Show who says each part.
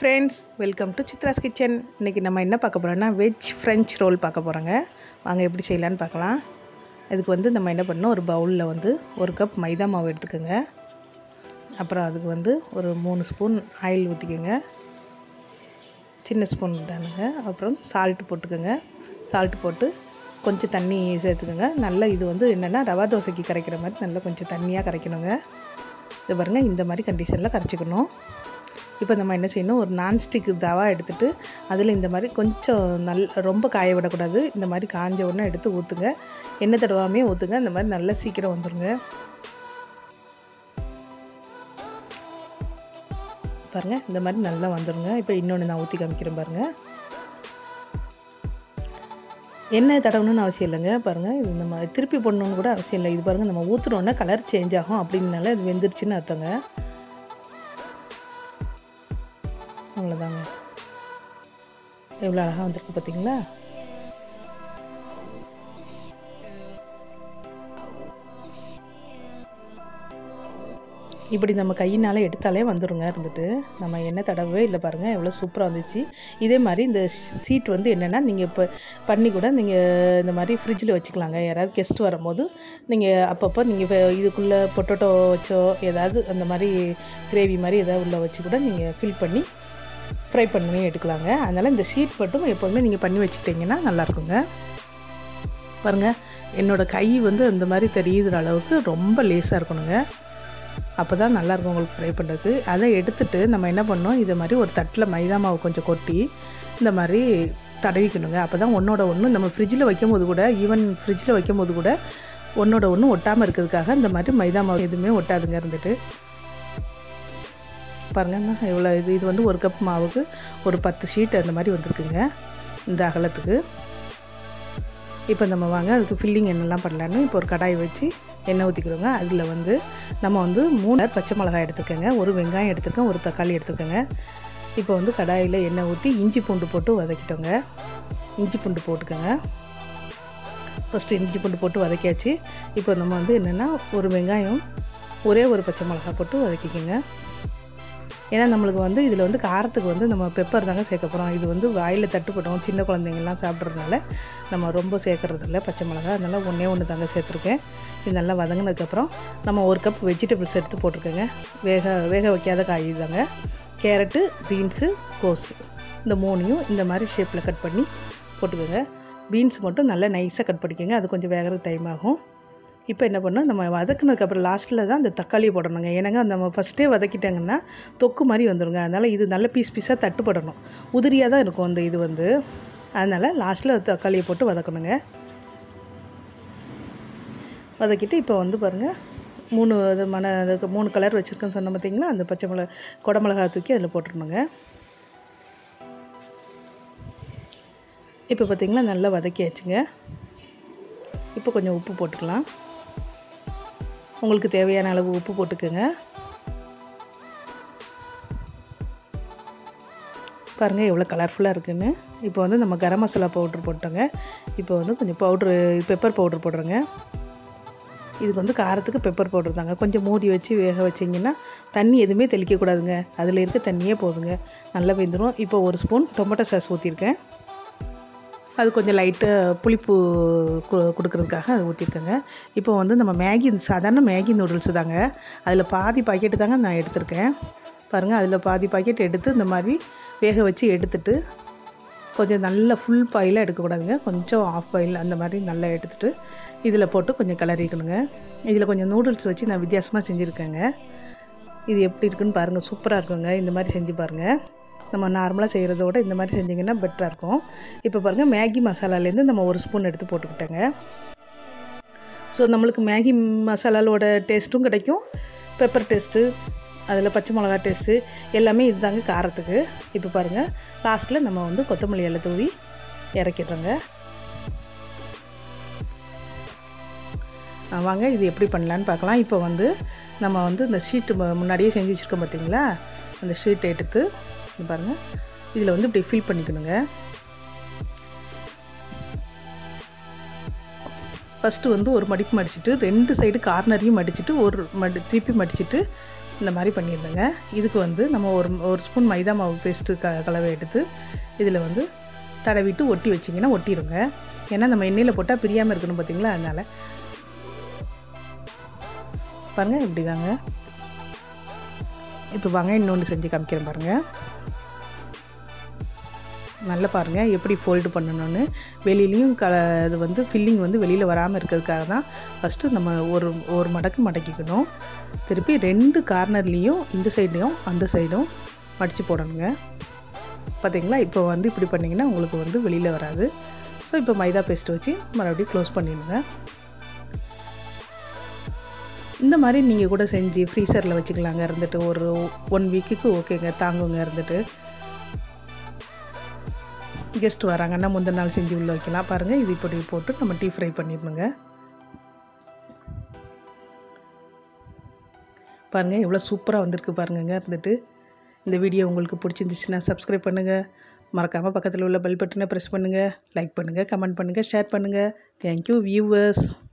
Speaker 1: friends welcome to Chitra's kitchen இன்றைக்கி நம்ம என்ன பார்க்க போகிறோம்னா வெஜ் ஃப்ரெஞ்ச் ரோல் பார்க்க போகிறோங்க வாங்க எப்படி செய்யலான்னு பார்க்கலாம் இதுக்கு வந்து நம்ம என்ன பண்ணணும் ஒரு பவுலில் வந்து ஒரு கப் மைதா மாவு எடுத்துக்கோங்க அப்புறம் அதுக்கு வந்து ஒரு மூணு ஸ்பூன் ஆயில் ஊற்றிக்கோங்க சின்ன ஸ்பூன் தானுங்க அப்புறம் சால்ட்டு போட்டுக்கோங்க சால்ட்டு போட்டு கொஞ்சம் தண்ணி சேர்த்துக்கோங்க நல்லா இது வந்து என்னென்னா ரவா தோசைக்கு கரைக்கிற மாதிரி நல்லா கொஞ்சம் தண்ணியாக கரைக்கணுங்க இது பாருங்கள் இந்த மாதிரி கண்டிஷனில் கரைச்சிக்கணும் இப்போ நம்ம என்ன செய்யணும் ஒரு நான்ஸ்டிக் தவா எடுத்துகிட்டு அதில் இந்த மாதிரி கொஞ்சம் நல் ரொம்ப காய விடக்கூடாது இந்த மாதிரி காஞ்ச உடனே எடுத்து ஊற்றுங்க எண்ணெய் தடவாமே ஊற்றுங்க இந்த மாதிரி நல்லா சீக்கிரம் வந்துடுங்க பாருங்கள் இந்த மாதிரி நல்லா வந்துடுங்க இப்போ இன்னொன்று நான் ஊற்றி காமிக்கிறேன் பாருங்கள் எண்ணெய் தடவணும்னு அவசியம் இல்லைங்க பாருங்கள் இது நம்ம திருப்பி போடணுன்னு கூட அவசியம் இல்லை இது பாருங்கள் நம்ம ஊற்றுனோடனே கலர் சேஞ்ச் ஆகும் அப்படின்னால இது வெந்துருச்சுன்னு அர்த்தங்க அவ்வளோதாங்க எவ்வளோ அழகாக வந்திருக்கு பார்த்தீங்களா இப்படி நம்ம கையினால் எடுத்தாலே வந்துடுங்க இருந்துட்டு நம்ம எண்ணெய் தடவே இல்லை பாருங்கள் எவ்வளோ சூப்பராக வந்துச்சு இதே மாதிரி இந்த சீட் வந்து என்னென்னா நீங்கள் இப்போ பண்ணி கூட நீங்கள் இந்த மாதிரி ஃப்ரிட்ஜில் வச்சுக்கலாங்க யாராவது கெஸ்ட் வரும்போது நீங்கள் அப்பப்போ நீங்கள் இதுக்குள்ளே பொட்டோட்டோ வச்சோ ஏதாவது அந்த மாதிரி கிரேவி மாதிரி ஏதாவது உள்ளே வச்சு கூட நீங்கள் ஃபில் பண்ணி ஃப்ரை பண்ணி எடுக்கலாங்க அதனால் இந்த சீட் மட்டும் எப்போதுமே நீங்கள் பண்ணி வச்சுக்கிட்டிங்கன்னா நல்லாயிருக்குங்க பாருங்கள் என்னோடய கை வந்து அந்த மாதிரி தெரியுற அளவுக்கு ரொம்ப லேஸாக இருக்கணுங்க அப்போ தான் நல்லாயிருக்கும் உங்களுக்கு ஃப்ரை பண்ணுறது அதை எடுத்துகிட்டு நம்ம என்ன பண்ணோம் இதை மாதிரி ஒரு தட்டில் மைதா மாவு கொஞ்சம் கொட்டி இந்த மாதிரி தடவிக்கணுங்க அப்போ தான் ஒன்றோட ஒன்று நம்ம ஃப்ரிட்ஜில் வைக்கும் போது கூட ஈவன் ஃப்ரிட்ஜில் வைக்கும் போது கூட ஒன்றோட ஒன்று ஒட்டாமல் இருக்கிறதுக்காக இந்த மாதிரி மைதா மாவு எதுவுமே ஒட்டாதுங்க இருந்துட்டு பாருங்கண்ணா எவ்வளோ இது இது வந்து ஒரு கப் மாவுக்கு ஒரு பத்து ஷீட் அந்த மாதிரி வந்திருக்குங்க இந்த அகலத்துக்கு இப்போ நம்ம வாங்க அதுக்கு ஃபில்லிங் என்னெல்லாம் பண்ணலான்னு இப்போ ஒரு கடாய் வச்சு எண்ணெய் ஊற்றிக்கிறோங்க அதில் வந்து நம்ம வந்து மூணு பச்சை மிளகாய் எடுத்துருக்கேங்க ஒரு வெங்காயம் எடுத்துருக்கேன் ஒரு தக்காளி எடுத்துருக்கேங்க இப்போ வந்து கடாயில் எண்ணெய் ஊற்றி இஞ்சி பூண்டு போட்டு வதக்கிட்டோங்க இஞ்சி பூண்டு போட்டுக்கோங்க ஃபஸ்ட்டு இஞ்சி பூண்டு போட்டு வதக்கியாச்சு இப்போ நம்ம வந்து என்னென்னா ஒரு வெங்காயம் ஒரே ஒரு பச்சை மிளகாய் போட்டு வதக்கிக்கோங்க ஏன்னா நம்மளுக்கு வந்து இதில் வந்து காரத்துக்கு வந்து நம்ம பெப்பர் தாங்க சேர்க்க போகிறோம் இது வந்து வாயில் தட்டுப்பட்டோம் சின்ன குழந்தைங்கள்லாம் சாப்பிட்றதுனால நம்ம ரொம்ப சேர்க்குறது இல்லை பச்சை மிளகா அதனால் ஒன்றே ஒன்று தாங்க சேர்த்துருக்கேன் இது நல்லா வதங்கினதுக்கப்புறம் நம்ம ஒரு கப் வெஜிடபிள்ஸ் எடுத்து போட்டிருக்கேங்க வேக வேக வைக்காத காய் தாங்க கேரட்டு பீன்ஸு கோஸ் இந்த மூணையும் இந்த மாதிரி ஷேப்பில் கட் பண்ணி போட்டுக்கோங்க பீன்ஸ் மட்டும் நல்லா நைஸாக கட் பண்ணிக்கோங்க அது கொஞ்சம் வேகிறது டைம் ஆகும் இப்போ என்ன பண்ணோம் நம்ம வதக்குனதுக்கப்புறம் லாஸ்ட்டில் தான் அந்த தக்காளியை போடணுங்க ஏன்னாங்க நம்ம ஃபஸ்ட்டே வதக்கிட்டாங்கன்னா தொக்கு மாதிரி வந்துடுங்க அதனால் இது நல்ல பீஸ் பீஸாக தட்டுப்படணும் உதிரியாக தான் இருக்கும் அந்த இது வந்து அதனால் லாஸ்ட்டில் தக்காளியை போட்டு வதக்கணுங்க வதக்கிட்டு இப்போ வந்து பாருங்கள் மூணு விதமான அதுக்கு மூணு கலர் வச்சுருக்கேன்னு சொன்ன பார்த்தீங்களா அந்த பச்சை மிளகா குடமிளகா தூக்கி அதில் போட்டுருணுங்க இப்போ பார்த்திங்களா நல்லா வதக்கியாச்சுங்க இப்போ கொஞ்சம் உப்பு போட்டுக்கலாம் உங்களுக்கு தேவையான அளவு உப்பு போட்டுக்கோங்க பாருங்கள் எவ்வளோ கலர்ஃபுல்லாக இருக்குதுன்னு இப்போ வந்து நம்ம கரம் மசாலா பவுட்ரு போட்டோங்க இப்போ வந்து கொஞ்சம் பவுட்ரு பெப்பர் பவுட்ரு போடுறோங்க இதுக்கு வந்து காரத்துக்கு பெப்பர் பவுட்ரு தாங்க கொஞ்சம் மூடி வச்சு வேக வச்சிங்கன்னா தண்ணி எதுவுமே தெளிக்கக்கூடாதுங்க அதில் இருக்க தண்ணியே போதுங்க நல்லா வெந்துடும் இப்போ ஒரு ஸ்பூன் டொமேட்டோ சாஸ் ஊற்றிருக்கேன் அது கொஞ்சம் லைட்டாக புளிப்பு கொடுக்குறதுக்காக அதை ஊற்றிருக்கேங்க இப்போ வந்து நம்ம மேகி சாதாரண மேகி நூடுல்ஸ் தாங்க அதில் பாதி பாக்கெட்டு தாங்க நான் எடுத்திருக்கேன் பாருங்கள் அதில் பாதி பாக்கெட் எடுத்து இந்த மாதிரி வேக வச்சு எடுத்துட்டு கொஞ்சம் நல்ல ஃபுல் பாயிலாக எடுக்கக்கூடாதுங்க கொஞ்சம் ஆஃப் பாயில் அந்த மாதிரி நல்லா எடுத்துகிட்டு இதில் போட்டு கொஞ்சம் கிளறிக்கணுங்க இதில் கொஞ்சம் நூடுல்ஸ் வச்சு நான் வித்தியாசமாக செஞ்சுருக்கேங்க இது எப்படி இருக்குன்னு பாருங்கள் சூப்பராக இருக்குங்க இந்த மாதிரி செஞ்சு பாருங்கள் நம்ம நார்மலாக செய்கிறத விட இந்த மாதிரி செஞ்சிங்கன்னா பெட்டராக இருக்கும் இப்போ பாருங்கள் மேகி மசாலாலேருந்து நம்ம ஒரு ஸ்பூன் எடுத்து போட்டுக்கிட்டேங்க ஸோ நம்மளுக்கு மேகி மசாலாவோட டேஸ்ட்டும் கிடைக்கும் பெப்பர் டேஸ்ட்டு அதில் பச்சை மிளகா டேஸ்ட்டு எல்லாமே இதுதாங்க காரத்துக்கு இப்போ பாருங்கள் லாஸ்ட்டில் நம்ம வந்து கொத்தமல்லி எல்லாம் தூவி இறக்கிடுறோங்க வாங்க இது எப்படி பண்ணலான்னு பார்க்கலாம் இப்போ வந்து நம்ம வந்து இந்த ஷீட்டு முன்னாடியே செஞ்சு வச்சுருக்கோம் பார்த்தீங்களா அந்த ஷீட்டை எடுத்து இது பாருங்கள் இதில் வந்து இப்படி ஃபில் பண்ணிக்கணுங்க ஃபஸ்ட்டு வந்து ஒரு மடிப்பு மடிச்சுட்டு ரெண்டு சைடு கார்னரையும் மடிச்சுட்டு ஒரு மடி திருப்பி மடிச்சுட்டு இந்த மாதிரி பண்ணியிருந்தேங்க இதுக்கு வந்து நம்ம ஒரு ஒரு ஸ்பூன் மைதா மாவு பேஸ்ட்டு க கலவை எடுத்து இதில் வந்து தடவிட்டு ஒட்டி வச்சிங்கன்னா ஒட்டிடுங்க ஏன்னா நம்ம எண்ணெயில் போட்டால் பிரியாமல் இருக்கணும் பார்த்தீங்களா அதனால் பாருங்கள் இப்படி தாங்க இப்போ வாங்க இன்னொன்று செஞ்சு காமிக்கிறேன் பாருங்கள் நல்லா பாருங்கள் எப்படி ஃபோல்டு பண்ணணும்னு வெளியிலையும் க இது வந்து ஃபில்லிங் வந்து வெளியில் வராமல் இருக்கிறதுக்காக தான் ஃபஸ்ட்டு நம்ம ஒரு ஒரு மடக்கு மடக்கிக்கணும் திருப்பி ரெண்டு கார்னர்லேயும் இந்த சைட்லேயும் அந்த சைடும் மடித்து போடணுங்க பார்த்தீங்களா இப்போ வந்து இப்படி பண்ணிங்கன்னா உங்களுக்கு வந்து வெளியில் வராது ஸோ இப்போ மைதா பேஸ்ட்டு வச்சு மறுபடியும் க்ளோஸ் பண்ணிடுங்க இந்த மாதிரி நீங்கள் கூட செஞ்சு ஃப்ரீசரில் வச்சுக்கலாங்க இருந்துட்டு ஒரு ஒன் வீக்குக்கு ஓகேங்க தாங்குங்க இருந்துட்டு கெஸ்ட் வராங்கன்னா முந்தின நாள் செஞ்சு உள்ளே வைக்கலாம் பாருங்கள் இது இப்படி போட்டு நம்ம டீ ஃப்ரை பண்ணிடணுங்க பாருங்கள் எவ்வளோ சூப்பராக வந்திருக்கு பாருங்கங்க இருந்துட்டு இந்த வீடியோ உங்களுக்கு பிடிச்சிருந்துச்சுன்னா சப்ஸ்கிரைப் பண்ணுங்கள் மறக்காமல் பக்கத்தில் உள்ள பெல் பட்டனை ப்ரெஸ் பண்ணுங்கள் லைக் பண்ணுங்கள் கமெண்ட் பண்ணுங்கள் ஷேர் பண்ணுங்கள் தேங்க்யூ வியூவர்ஸ்